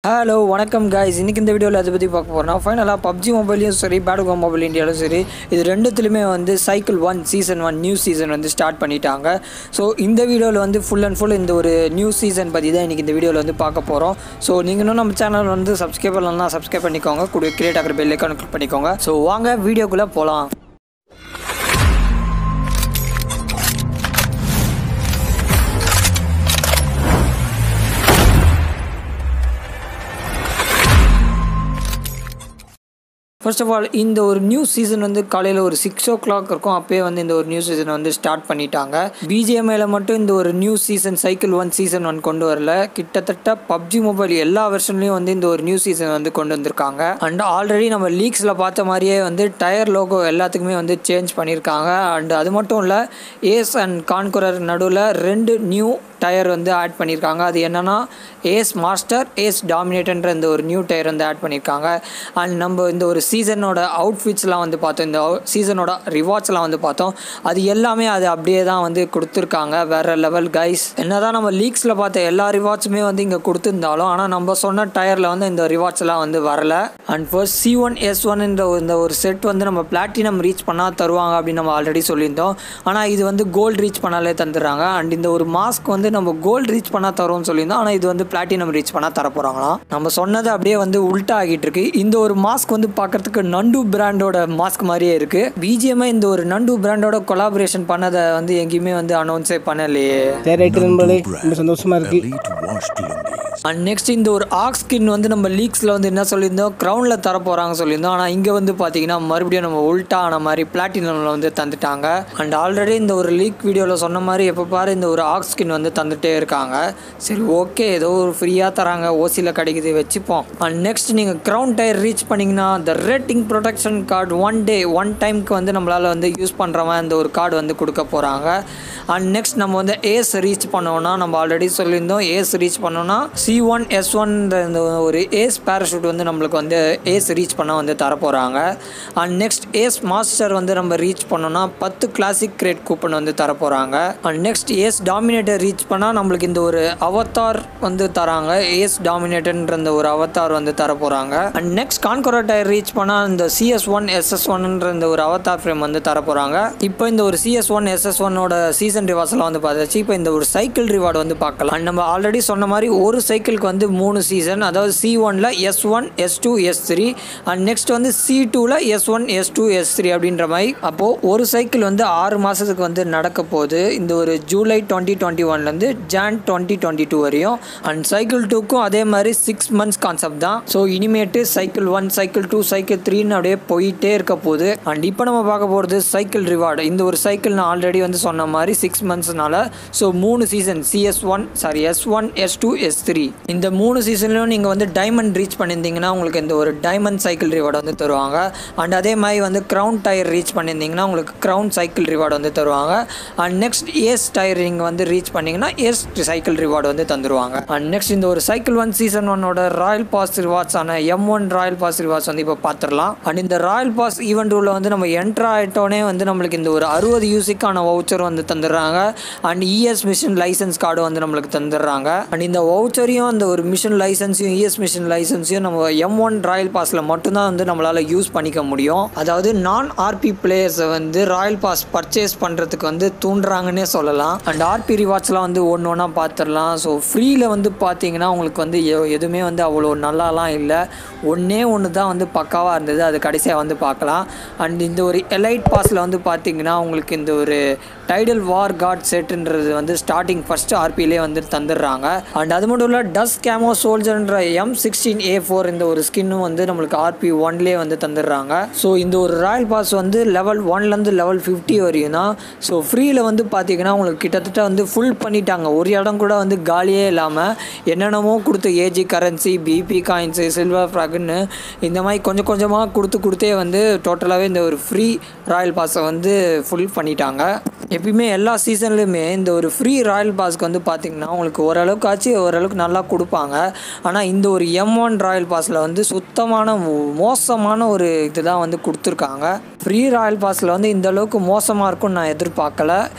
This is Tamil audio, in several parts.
ஹலோ வணக்கம் guys இன்னைக்கு இந்த வீடியோவில் அதை பற்றி பார்க்க போகிறோம் ஃபைனலாக பப்ஜி மொபைலையும் சரி பேடுகோ மொபைல் இந்தியாவிலும் சரி இது ரெண்டுத்துலையுமே வந்து cycle one season one new season வந்து ஸ்டார்ட் பண்ணிட்டாங்க ஸோ இந்த வீடியோவில் வந்து ஃபுல் அண்ட் ஃபுல் இந்த ஒரு நியூ சீசன் பற்றி தான் இன்றைக்கி இந்த வீடியோவில் வந்து பார்க்க போகிறோம் ஸோ நீங்கள் இன்னும் நம்ம சேனல் வந்து சப்ஸ்கிரைப் பண்ணலாம் சப்ஸ்கிரைப் பண்ணிக்கோங்க கூட கிரியேட் ஆகிற பெல் ஐக்கான கிளிக் பண்ணிக்கோங்க ஸோ வாங்க வீடியோக்குள்ளே போகலாம் ஃபர்ஸ்ட் ஆஃப் ஆல் இந்த ஒரு நியூ சீசன் வந்து காலையில் ஒரு சிக்ஸ் ஓ கிளாக் இருக்கும் அப்போயே வந்து இந்த ஒரு நியூ சீசன் வந்து ஸ்டார்ட் பண்ணிட்டாங்க பிஜிஎம்ஐல மட்டும் இந்த ஒரு new season cycle one season one கொண்டு வரல கிட்டத்தட்ட பப்ஜி மொபைல் எல்லா வெர்ஷன்லையும் வந்து இந்த ஒரு நியூ சீசன் வந்து கொண்டு வந்திருக்காங்க அண்ட் ஆல்ரெடி நம்ம லீக்ஸில் பார்த்த மாதிரியே வந்து டயர் லோகோ எல்லாத்துக்குமே வந்து சேஞ்ச் பண்ணியிருக்காங்க அண்ட் அது மட்டும் இல்லை ஏஸ் அண்ட் கான்குரர் நடுவில் ரெண்டு நியூ டயர் வந்து ஆட் பண்ணியிருக்காங்க அது என்னன்னா ஏஸ் மாஸ்டர் ஏஸ் டாமினேட்டன்ற இந்த ஒரு நியூ டயர் வந்து ஆட் பண்ணியிருக்காங்க அண்ட் நம்ம இந்த ஒரு சீசனோட அவுட்ஃபிட்ஸ்லாம் வந்து பார்த்தோம் இந்த சீசனோட ரிவார்ட்ஸ்லாம் வந்து பார்த்தோம் அது எல்லாமே அது அப்படியே தான் வந்து கொடுத்துருக்காங்க வேற லெவல் கைஸ் என்னதான் நம்ம லீக்ஸில் பார்த்த எல்லா ரிவார்ட்ஸுமே வந்து இங்கே கொடுத்துருந்தாலும் ஆனால் நம்ம சொன்ன டயரில் வந்து இந்த ரிவார்ட்ஸ்லாம் வந்து வரல and first C one S one இந்த இந்த ஒரு செட் வந்து நம்ம பிளாட்டினம் ரீச் பண்ணால் தருவாங்க அப்படின்னு நம்ம ஆல்ரெடி சொல்லியிருந்தோம் ஆனால் இது வந்து கோல்டு ரீச் பண்ணாலே தந்துடுறாங்க அண்ட் இந்த ஒரு மாஸ்க் வந்து நம்ம கோல்டு ரீச் பண்ணால் தரோம்னு சொல்லியிருந்தோம் ஆனால் இது வந்து பிளாட்டினம் ரீச் பண்ணால் தர போகிறாங்களாம் நம்ம சொன்னது அப்படியே வந்து உல்ட்டா ஆகிட்டு இருக்கு இந்த ஒரு மாஸ்க் வந்து பார்க்கறதுக்கு நண்டு பிராண்டோட மாஸ்க் மாதிரியே இருக்கு பிஜிஎம்ஐ இந்த ஒரு நண்டு பிராண்டோட கொலாபரேஷன் பண்ணதை வந்து எங்கேயுமே வந்து அனௌன்ஸே பண்ணலையே சரி ரைட்டு நண்பர்களே ரொம்ப சந்தோஷமா இருக்கு Elite washed lungies. And next இந்த ஒரு ஆக் ஸ்கின் வந்து நம்ம லீக்ஸில் வந்து என்ன சொல்லியிருந்தோம் க்ரௌனில் தர போகிறாங்க சொல்லியிருந்தோம் ஆனால் இங்கே வந்து பார்த்தீங்கன்னா மறுபடியும் நம்ம உல்ட்டா ஆன மாதிரி பிளாட்டினமில் வந்து தந்துட்டாங்க அண்ட் ஆல்ரெடி இந்த ஒரு லீக் வீடியோவில் சொன்ன மாதிரி எப்போ பாரு இந்த ஒரு ஆக் ஸ்கின் வந்து தந்துட்டே இருக்காங்க சரி ஓகே ஏதோ ஒரு ஃப்ரீயாக தராங்க ஓசியில் கிடைக்குது வச்சுப்போம் அண்ட் நெக்ஸ்ட் நீங்கள் க்ரௌன் டயர் ரீச் பண்ணிங்கன்னா இந்த rating protection card one day one டைம்க்கு வந்து நம்மளால் வந்து யூஸ் பண்ணுறவன் இந்த ஒரு கார்டு வந்து கொடுக்க போகிறாங்க அண்ட் நெக்ஸ்ட் நம்ம வந்து ஏஸ் ரீச் பண்ணோம்னா நம்ம ஆல்ரெடி சொல்லியிருந்தோம் ஏஸ் ரீச் பண்ணோம்னா சி ஒன் எஸ் ஒன் இந்த ஒரு ஏஸ் பேராஷூட் வந்து நம்மளுக்கு வந்து ஏஸ் ரீச் பண்ண வந்து தர போகிறாங்க அண்ட் நெக்ஸ்ட் ஏஸ் மாஸ்டர் வந்து நம்ம ரீச் பண்ணோம்னா பத்து கிளாசிக் கிரேட் கூப்பன் வந்து தர போகிறாங்க and next ace dominator reach பண்ணால் நம்மளுக்கு இந்த ஒரு அவத்தார் வந்து தராங்க ஏஸ் டாமினேட்டர்ன்ற இந்த ஒரு அவத்தார் வந்து தர போகிறாங்க and next conqueror tier reach பண்ணால் இந்த சிஎஸ் ஒன் எஸ்எஸ் ஒன்ன்ற இந்த ஒரு அவத்தார் ஃப்ரேம் வந்து தர போகிறாங்க இப்போ இந்த ஒரு சிஎஸ் ஒன் எஸ்எஸ் ஒன்னோட சீசன் ரிவார்ஸ் எல்லாம் வந்து பார்த்தாச்சு இப்போ இந்த ஒரு சைக்கிள் ரிவார்டு வந்து பார்க்கலாம் அண்ட் நம்ம ஆல்ரெடி சொன்ன மாதிரி ஒரு சைக்கிளுக்கு வந்து மூணு சீசன் அதாவது சி ஒன்ல S one S two S three and next வந்து சி டூவில் S one S two S three அப்படின்ற மாதிரி அப்போது ஒரு சைக்கிள் வந்து ஆறு மாதத்துக்கு வந்து நடக்க போகுது இந்த ஒரு ஜூலை டுவெண்ட்டி டுவெண்ட்டி ஒன்லேருந்து ஜான் டுவெண்ட்டி டுவெண்ட்டி டூ வரையும் அண்ட் சைக்கிள் டூக்கும் அதே மாதிரி சிக்ஸ் மந்த்ஸ் கான்செப்ட் தான் ஸோ இனிமேட்டு cycle one cycle two cycle த்ரீன்னு அப்படியே போயிட்டே இருக்க போகுது அண்ட் இப்போ நம்ம பார்க்க போகிறது சைக்கிள் ரிவார்டு இந்த ஒரு சைக்கிள் நான் ஆல்ரெடி வந்து சொன்ன மாதிரி சிக்ஸ் மந்த்ஸ்னால ஸோ மூணு season CS one sorry S one S two S three இந்த மூணு சீசன்லையும் நீங்கள் வந்து டைமண்ட் ரீச் பண்ணியிருந்தீங்கன்னா உங்களுக்கு இந்த ஒரு டைமண்ட் சைக்கிள் ரிவார்டு வந்து தருவாங்க அண்ட் அதே மாதிரி வந்து க்ரௌன் டயர் ரீச் பண்ணியிருந்தீங்கன்னா உங்களுக்கு க்ரௌன் சைக்கிள் ரிவார்டு வந்து தருவாங்க அண்ட் நெக்ஸ்ட் ஏஸ் டயர் நீங்கள் வந்து ரீச் பண்ணீங்கன்னா ஏஸ் சைக்கிள் ரிவார்டு வந்து தந்துருவாங்க அண்ட் நெக்ஸ்ட் இந்த ஒரு சைக்கிள் ஒன் சீசன் ஒன்னோட ராயல் பாஸ் ரிவார்ட்ஸ் ஆன M one royal pass rewards வந்து இப்போ பார்த்துடலாம் அண்ட் இந்த ராயல் பாஸ் ஈவெண்ட் உள்ள வந்து நம்ம என்ட்ரு ஆகிட்டோன்னே வந்து நம்மளுக்கு இந்த ஒரு அறுபது யூசிக்கான வவுச்சர் வந்து தந்துடுறாங்க and ES mission license card வந்து நம்மளுக்கு தந்துடுறாங்க அண்ட் இந்த வவுச்சரையும் அந்த ஒரு மிஷின் லைசன்ஸையும் இஎஸ் மிஷின் லைசன்ஸையும் நம்ம எம் ஒன் ராயல் பாஸில் மட்டும்தான் வந்து நம்மளால் யூஸ் பண்ணிக்க முடியும் அதாவது நான் ஆர்பி பிளேயர்ஸை வந்து ராயல் பாஸ் பர்ச்சேஸ் பண்ணுறதுக்கு வந்து தூண்டுறாங்கன்னே சொல்லலாம் அண்ட் ஆர்பி ரிவார்ட்ஸ்லாம் வந்து ஒன்று ஒன்றா பார்த்துடலாம் ஸோ ஃப்ரீயில் வந்து பார்த்தீங்கன்னா உங்களுக்கு வந்து எ- எதுவுமே வந்து அவ்வளோ நல்லாலாம் இல்லை ஒன்றே ஒன்று தான் வந்து பக்காவாக இருந்தது அது கடைசியாக வந்து பார்க்கலாம் அண்ட் இந்த ஒரு எலைட் பாஸில் வந்து பார்த்தீங்கன்னா உங்களுக்கு இந்த ஒரு டைடல் வார் காட் செட்டுன்றது வந்து ஸ்டார்டிங் ஃபஸ்ட்டு ஆர்பிலே வந்து தந்துடுறாங்க அண்ட் அது மட்டும் இல்லை டஸ் கேமோ சோல்ஜர்ன்ற எம் சிக்ஸ்டீன் ஏ ஃபோர் இந்த ஒரு ஸ்கின்னும் வந்து நம்மளுக்கு ஆர்பி ஒன்லேயே வந்து தந்துடுறாங்க ஸோ இந்த ஒரு ராயல் பாஸ் வந்து லெவல் ஒன்லேருந்து லெவல் ஃபிஃப்டி வரையும் தான் ஸோ ஃப்ரீயில் வந்து பார்த்தீங்கன்னா உங்களுக்கு கிட்டத்தட்ட வந்து ஃபுல் பண்ணிட்டாங்க ஒரு இடம் கூட வந்து காலியே இல்லாமல் என்னென்னமோ கொடுத்து AG currency BP coins silver ஃப்ராகுன்னு இந்த மாதிரி கொஞ்சம் கொஞ்சமாக கொடுத்து கொடுத்தே வந்து டோட்டலாகவே இந்த ஒரு ஃப்ரீ ராயல் பாஸை வந்து ஃபுல் பண்ணிட்டாங்க எப்பயுமே எல்லா சீசன்லையுமே இந்த ஒரு ஃப்ரீ ராயல் பாஸ்க்கு வந்து பார்த்தீங்கன்னா உங்களுக்கு ஓரளவுக்கு ஆச்சு ஓரளவுக்கு நல்லா கொடுப்பாங்க ஆனால் இந்த ஒரு எம் ஒன் ராயல் பாஸில் வந்து சுத்தமான மோ- மோசமான ஒரு இதுதான் வந்து கொடுத்துருக்காங்க ஃப்ரீ ராயல் பாஸில் வந்து இந்த அளவுக்கு மோசமாக இருக்கும்னு நான் எதிர்பார்க்கல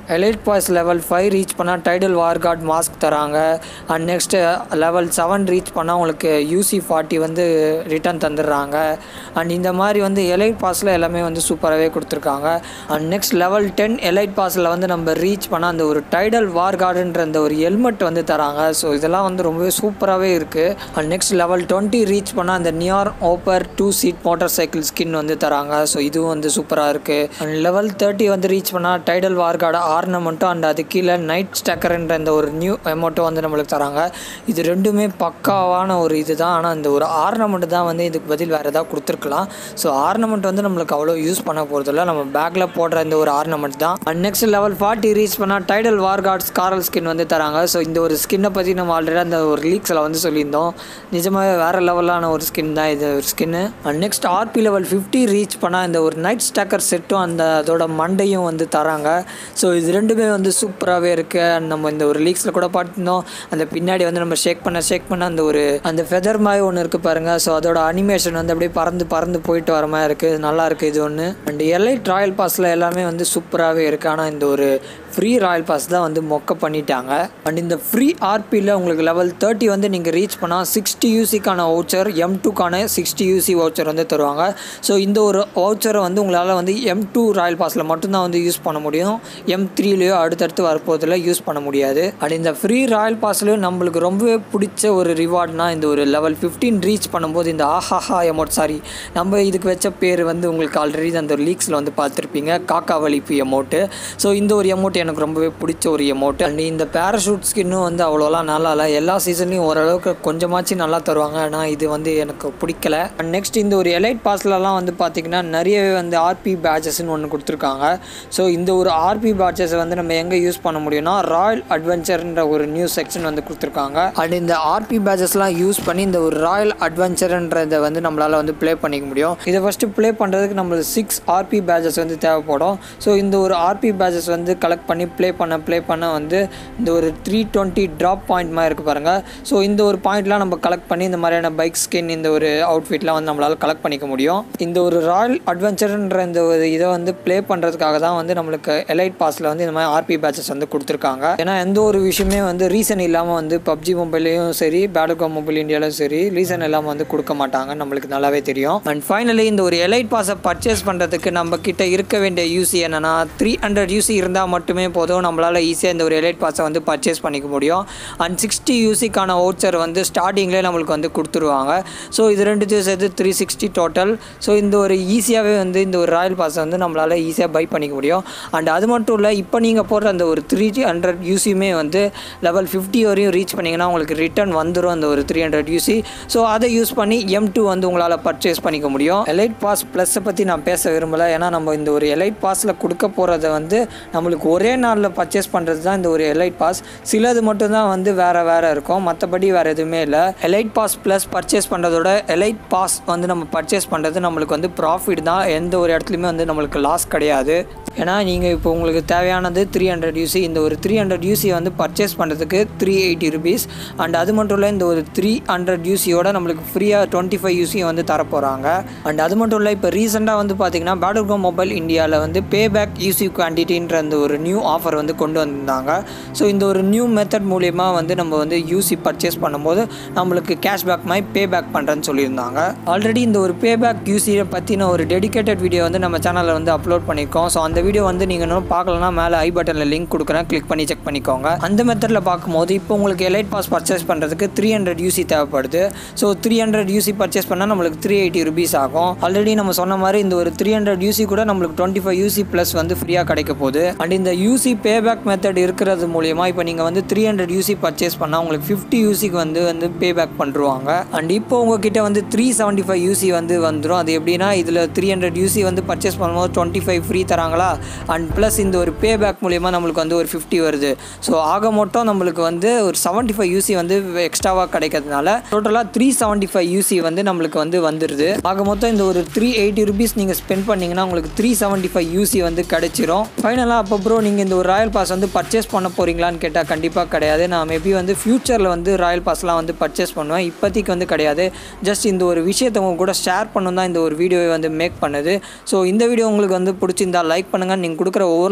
elite pass level five reach பண்ணால் டைடல் வார்கார்ட் மாஸ்க் தராங்க and next level seven reach பண்ணால் உங்களுக்கு யூசி ஃபார்ட்டி வந்து ரிட்டர்ன் தந்துடுறாங்க அண்ட் இந்த மாதிரி வந்து எலைட் பாஸில் எல்லாமே வந்து சூப்பராகவே கொடுத்துருக்காங்க and next level ten elite பாஸில் வந்து நம்ம ரீச் பண்ணால் அந்த ஒரு டைடல் வார்கார்டுன்ற அந்த ஒரு ஹெல்மெட் வந்து தராங்க ஸோ இதெல்லாம் வந்து ரொம்பவே சூப்பராகவே இருக்குது and next level twenty reach பண்ணால் அந்த நியார் ஓப்பர் two seat motorcycle skin வந்து தராங்க ஸோ இதுவும் வந்து சூப்பராக இருக்குது அண்ட் லெவல் தேர்ட்டி வந்து ரீச் பண்ணால் டைடல் வார்கார்டு ஆர்னமெண்ட்டும் அண்ட் அது கீழே நைட் ஸ்டக்கர்ன்ற இந்த ஒரு நியூ அமௌண்ட்டும் வந்து நம்மளுக்கு தராங்க இது ரெண்டுமே பக்காவான ஒரு இது தான் ஆனால் இந்த ஒரு ஆர்னமெண்ட் தான் வந்து இதுக்கு பதில் வேறு ஏதாவது கொடுத்துருக்கலாம் ஸோ ஆர்னமெண்ட் வந்து நம்மளுக்கு அவ்வளோ யூஸ் பண்ண போகிறதில்ல நம்ம பேக்கில் போடுற இந்த ஒரு ஆர்னமெண்ட் தான் and next level forty reach பண்ணால் டைடல் வார்கார்ட்ஸ் காரல் ஸ்கின் வந்து தராங்க ஸோ இந்த ஒரு ஸ்கின்னை பற்றி நம்ம ஆல்ரெடி அந்த ஒரு லீக்ஸில் வந்து சொல்லியிருந்தோம் நிஜமாகவே வேறு லெவலான ஒரு ஸ்கின் தான் இது ஒரு skin and next RP level fifty reach பண்ணால் இந்த ஒரு நைட் ஸ்டாக்கர் செட்டும் அந்த அதோட மண்டையும் வந்து தராங்க ஸோ இது ரெண்டுமே வந்து சூப்பராகவே இருக்குது அண்ட் நம்ம இந்த ஒரு லீக்ஸில் கூட பார்த்துருந்தோம் அந்த பின்னாடி வந்து நம்ம ஷேக் பண்ண ஷேக் பண்ண அந்த ஒரு அந்த ஃபெதர் மாதிரி ஒன்று இருக்குது பாருங்கள் ஸோ அதோட அனிமேஷன் வந்து அப்படியே பறந்து பறந்து போயிட்டு வர மாதிரி இருக்குது நல்லா இருக்குது இது ஒன்று அண்ட் எலைட் ராயல் பாஸில் எல்லாமே வந்து சூப்பராகவே இருக்குது ஆனால் இந்த ஒரு ஃப்ரீ ராயல் பாஸ் தான் வந்து மொக்க பண்ணிட்டாங்க அண்ட் இந்த ஃப்ரீ ஆர்பியில் உங்களுக்கு லெவல் தேர்ட்டி வந்து நீங்கள் ரீச் பண்ணால் சிக்ஸ்டி யூசிக்கான வவுச்சர் எம் டூக்கான சிக்ஸ்டி யூசி வவுச்சர் வந்து தருவாங்க ஸோ இந்த ஒரு வவுச்சரை வந்து உங்களால் வந்து எம் டூ ராயல் பாஸில் மட்டும்தான் வந்து யூஸ் பண்ண முடியும் எம் த்ரீலேயோ அடுத்தடுத்து வரப்போதில் யூஸ் பண்ண முடியாது அண்ட் இந்த ஃப்ரீ ராயல் பாஸ்லேயும் நம்மளுக்கு ரொம்பவே பிடிச்ச ஒரு ரிவார்ட்னா இந்த ஒரு லெவல் ஃபிஃப்டீன் ரீச் பண்ணும்போது இந்த ஆஹாஹா எமௌண்ட் சாரி நம்ம இதுக்கு வச்ச பேர் வந்து உங்களுக்கு ஆல்ரெடி அந்த லீக்ஸில் வந்து பார்த்துருப்பீங்க காக்கா வலிப்பு எமௌண்ட்டு ஸோ இந்த ஒரு எமௌண்ட் எனக்கு ரொம்பவே பிடிச்ச ஒரு எமௌண்ட் அண்ட் இந்த பேராஷூட் ஸ்கின்னும் வந்து அவ்வளோலாம் நல்லா இல்லை எல்லா சீசன்லையும் ஓரளவுக்கு கொஞ்சமாச்சும் நல்லா தருவாங்க ஆனால் இது வந்து எனக்கு பிடிக்கல அண்ட் நெக்ஸ்ட் இந்த ஒரு எலைட் பாஸ்லலாம் வந்து பார்த்திங்கன்னா நிறையவே வந்து ஆர்பி பேட்சஸ்ன்னு ஒன்று கொடுத்துருக்காங்க ஸோ இந்த ஒரு ஆர்பி பேட்சஸை வந்து நம்ம எங்கே யூஸ் பண்ண முடியும்னா ராயல் அட்வென்ச்சர்ன்ற ஒரு நியூ செக்ஷன் வந்து கொடுத்துருக்காங்க அண்ட் இந்த ஆர்பி பேட்சஸ்லாம் யூஸ் பண்ணி இந்த ஒரு ராயல் அட்வென்ச்சர்ன்றதை வந்து நம்மளால் வந்து ப்ளே பண்ணிக்க முடியும் இதை ஃபஸ்ட்டு ப்ளே பண்ணுறதுக்கு நம்மளுக்கு சிக்ஸ் ஆர்பி பேட்சஸ் வந்து தேவைப்படும் ஸோ இந்த ஒரு ஆர்பி பேட்சஸ் வந்து கலெக்ட் பண்ணி ப்ளே பண்ண ப்ளே பண்ண வந்து இந்த ஒரு த்ரீ டுவெண்ட்டி ட்ராப் பாயிண்ட் மாதிரி இருக்குது பாருங்கள் ஸோ இந்த ஒரு பாயிண்ட்லாம் நம்ம கலெக்ட் பண்ணி இந்த மாதிரியான பைக் ஸ்கின் இந்த ஒரு அவுட்ஃபிட்லாம் வந்து நம்மளால் கலெக்ட் பண்ணிக்க முடியும் இந்த ஒரு ராயல் அட்வென்ச்சர்ன்ற இந்த ஒரு இதை வந்து ப்ளே பண்ணுறதுக்காக தான் வந்து நம்மளுக்கு எலைட் பாஸில் வந்து இந்த மாதிரி ஆர்பி பேட்சஸ் வந்து கொடுத்துருக்காங்க ஏன்னா எந்த ஒரு விஷயமே வந்து ரீசன் இல்லாமல் வந்து பப்ஜி மொபைலையும் சரி பேடுகோ மொபைல் இந்தியாவிலும் சரி ரீசன் இல்லாமல் வந்து கொடுக்க மாட்டாங்க நம்மளுக்கு நல்லாவே தெரியும் அண்ட் ஃபைனலி இந்த ஒரு எலைட் பாஸை பர்ச்சேஸ் பண்ணுறதுக்கு நம்ம கிட்ட இருக்க வேண்டிய யூசி என்னன்னா த்ரீ ஹண்ட்ரட் யூசி இருந்தால் மட்டுமே போதும் நம்மளால் ஈஸியாக இந்த ஒரு எலைட் பாஸை வந்து பர்ச்சேஸ் பண்ணிக்க முடியும் அண்ட் சிக்ஸ்டி யூசிக்கான ஓச்சர் வந்து ஸ்டார்டிங்லேயே நம்மளுக்கு வந்து கொடுத்துருவாங்க ஸோ இது ரெண்டுத்தையும் சேர்த்து த்ரீ சிக்ஸ்டி டோட்டல் ஸோ இந்த ஒரு ஈஸியாகவே வந்து இந்த ஒரு ராயல் பாஸை வந்து நம்மளால் ஈஸியாக பை பண்ணிக்க முடியும் அண்ட் அது மட்டும் இல்லை இப்போ நீங்கள் போடுற அந்த ஒரு த்ரீ ஹண்ட்ரட் யூசியுமே வந்து லெவல் ஃபிஃப்டி வரையும் ரீச் பண்ணிங்கன்னா உங்களுக்கு ரிட்டர்ன் வந்துடும் அந்த ஒரு த்ரீ ஹண்ட்ரட் யூசி ஸோ அதை யூஸ் பண்ணி எம் டூ வந்து உங்களால் பர்ச்சேஸ் பண்ணிக்க முடியும் எலைட் பாஸ் ப்ளஸ்ஸை பற்றி நான் பேச விரும்பலை ஏன்னா நம்ம இந்த ஒரு எலைட் பாஸில் கொடுக்க போகிறத வந்து நம்மளுக்கு ஒரே நாளில் பர்ச்சேஸ் பண்ணுறது தான் இந்த ஒரு எலைட் பாஸ் சிலது மட்டும்தான் வந்து வேறு வேறு இருக்கும் மற்றபடி வேறு எதுவுமே இல்லை எலைட் பாஸ் ப்ளஸ் பர்ச்சேஸ் பண்ணுறதோட எலைட் பாஸ் வந்து நம்ம பர்ச்சேஸ் பண்ணுறது நம்மளுக்கு வந்து ப்ராஃபிட் தான் எந்த ஒரு இடத்துலையுமே வந்து நம்மளுக்கு லாஸ் கிடையாது ஏன்னா நீங்கள் இப்போ உங்களுக்கு தேவையானது த்ரீ ஹண்ட்ரட் யூசி இந்த ஒரு த்ரீ ஹண்ட்ரட் யூசி வந்து பர்ச்சேஸ் பண்ணுறதுக்கு த்ரீ எயிட்டி ருபீஸ் அண்ட் அது மட்டும் இல்லை இந்த ஒரு த்ரீ ஹண்ட்ரட் யூசியோட நம்மளுக்கு ஃப்ரீயாக டுவெண்ட்டி ஃபைவ் யூசியை வந்து தரப்போகிறாங்க அண்ட் அது மட்டும் இல்லை இப்போ ரீசெண்டாக வந்து பார்த்தீங்கன்னா பேடர்கோ மொபைல் இந்தியாவில் வந்து பே பேக் யூசி குவான்டிட்டின்ற அந்த ஒரு நியூ ஆஃபர் வந்து கொண்டு வந்திருந்தாங்க ஸோ இந்த ஒரு நியூ மெத்தட் மூலயமா வந்து நம்ம வந்து யூசி பர்ச்சேஸ் பண்ணும்போது நம்மளுக்கு கேஷ்பேக் மாதிரி பே பேக் பண்ணுறேன்னு சொல்லியிருந்தாங்க ஆல்ரெடி இந்த ஒரு பே பேக் யூசியை பற்றின ஒரு டெடிகேட்டட் வீடியோ வந்து நம்ம சேனலில் வந்து அப்லோட் பண்ணியிருக்கோம் ஸோ அந்த வீடியோ வந்து நீங்கள் இன்னும் பார்க்கலனா மேலே ஐ பட்டனில் லிங்க் கொடுக்குறேன் கிளிக் பண்ணி செக் பண்ணிக்கோங்க அந்த மெத்தடில் பார்க்கும்போது இப்போ உங்களுக்கு எலைட் பாஸ் பர்ச்சேஸ் பண்ணுறதுக்கு த்ரீ ஹண்ட்ரட் யூசி தேவைப்படுது so three hundred UC purchase பண்ணால் நம்மளுக்கு த்ரீ எயிட்டி ருபீஸ் ஆகும் ஆல்ரெடி நம்ம சொன்ன மாதிரி இந்த ஒரு த்ரீ ஹண்ட்ரட் யூசி கூட நம்மளுக்கு டுவெண்ட்டி ஃபைவ் யூசி ப்ளஸ் வந்து ஃப்ரீயாக கிடைக்க போகுது அண்ட் இந்த யூசி பே பேக் மெத்தட் இருக்கிறது மூலியமாக இப்போ நீங்கள் வந்து த்ரீ ஹண்ட்ரட் யூசி பர்ச்சேஸ் பண்ணால் உங்களுக்கு ஃபிஃப்டி யூசிக்கு வந்து வந்து பே பேக் பண்ணுருவாங்க அண்ட் இப்போ உங்ககிட்ட வந்து த்ரீ செவன்ட்டி ஃபைவ் யூசி வந்து வந்துடும் அது எப்படின்னா இதில் த்ரீ ஹண்ட்ரட் யூசி வந்து பர்ச்சேஸ் பண்ணும்போது டுவெண்ட்டி ஃபைவ் ஃப்ரீ தராங்களா அண்ட் ப்ளஸ் இந்த ஒரு பே பேக் மூலியமாக நம்மளுக்கு வந்து ஒரு ஃபிஃப்டி வருது ஸோ ஆக மொத்தம் நம்மளுக்கு வந்து ஒரு செவன்ட்டி ஃபைவ் யூசி வந்து எக்ஸ்ட்ராவாக கிடைக்கிறதுனால டோட்டலாக த்ரீ செவன்ட்டி ஃபைவ் யூசி வந்து நம்மளுக்கு வந்து வந்துடுது ஆக மொத்தம் இந்த ஒரு த்ரீ எயிட்டி ருபீஸ் நீங்கள் ஸ்பெண்ட் பண்ணிங்கன்னா உங்களுக்கு த்ரீ செவன்ட்டி ஃபைவ் யூசி வந்து கிடைச்சிரும் ஃபைனலாக அப்போ ப்ரோ நீங்கள் இந்த ஒரு ராயல் பாஸ் வந்து பர்ச்சேஸ் பண்ண போகிறீங்களான்னு கேட்டால் கண்டிப்பாக கிடையாது நான் மேபி வந்து ஃப்யூச்சரில் வந்து ராயல் பாஸ்லாம் வந்து பர்ச்சேஸ் பண்ணுவேன் இப்போதைக்கு வந்து கிடையாது ஜஸ்ட் இந்த ஒரு விஷயத்தை உங்க கூட ஷேர் பண்ணணும் தான் இந்த ஒரு வீடியோவை வந்து மேக் பண்ணுது ஸோ இந்த வீடியோ உங்களுக்கு வந்து பிடிச்சிருந்தா லைக் பண்ணுங்கள் நீங்கள் கொடுக்குற ஒவ்வொரு லைக் தான் வந்து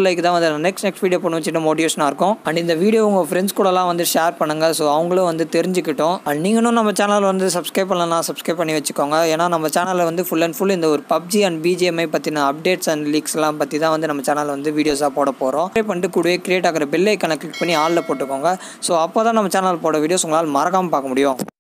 அதை நெக்ஸ்ட் நெக்ஸ்ட் வீடியோ பண்ண வச்சுட்டு மோட்டிவேஷனாக இருக்கும் அண்ட் இந்த வீடியோ உங்கள் ஃப்ரெண்ட்ஸ் கூடலாம் வந்து ஷேர் பண்ணுங்கள் ஸோ அவங்களும் வந்து தெரிஞ்சுக்கிட்டோம் அண்ட் நீங்களும் நம்ம சேனல் வந்து சப்ஸ்கிரைப் பண்ணலன்னா சப்ஸ்கிரைப் பண்ணி வச்சுக்கோங்க ஏன்னா நம்ம சேனலில் வந்து ஃபுல் அண்ட் ஃபுல் இந்த ஒரு பப்ஜி அண்ட் பிஜிஎம்ஐ பற்றின அப்டேட்ஸ் அண்ட் லீக்ஸ்லாம் பற்றி தான் வந்து நம்ம சேனலில் வந்து வீடியோஸாக போட போகிறோம் ட்ரை பண்ணிட்டு கூடவே கிரியேட் ஆகிற பெல் ஐக்கனை கிளிக் பண்ணி ஆளில் போட்டுக்கோங்க ஸோ அப்போ தான் நம்ம சேனல் போட வீடியோஸ் உங்களால் மறக்காமல் பார்க்க முடியும்